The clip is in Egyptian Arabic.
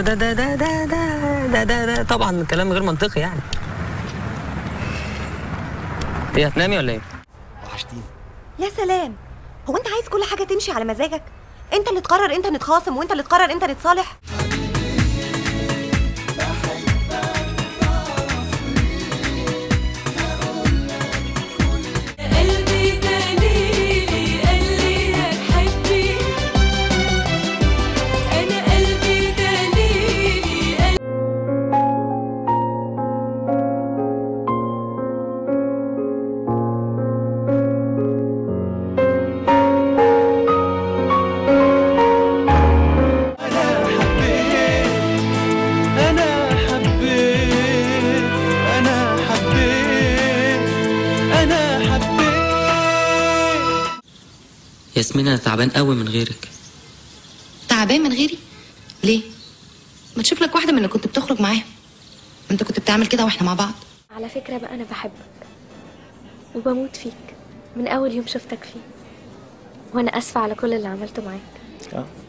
ده ده ده ده ده ده ده ده طبعا كلام غير منطقي يعني ايه هتنامي ولا ايه؟ وحشتيني يا سلام هو انت عايز كل حاجه تمشي على مزاجك انت اللي تقرر امتى نتخاصم وانت اللي تقرر امتى نتصالح قلبي دليلي قال لي هتحبي انا قلبي دليلي قال أنا حبيت أنا حبيت أنا حبيت ياسمين انا تعبان قوي من غيرك تعبان من غيري ليه ما تشوف لك واحده من اللي كنت بتخرج معاها انت كنت بتعمل كده واحنا مع بعض على فكرة بقى أنا بحبك وبموت فيك من أول يوم شفتك فيه وأنا آسفة على كل اللي عملته معاك اه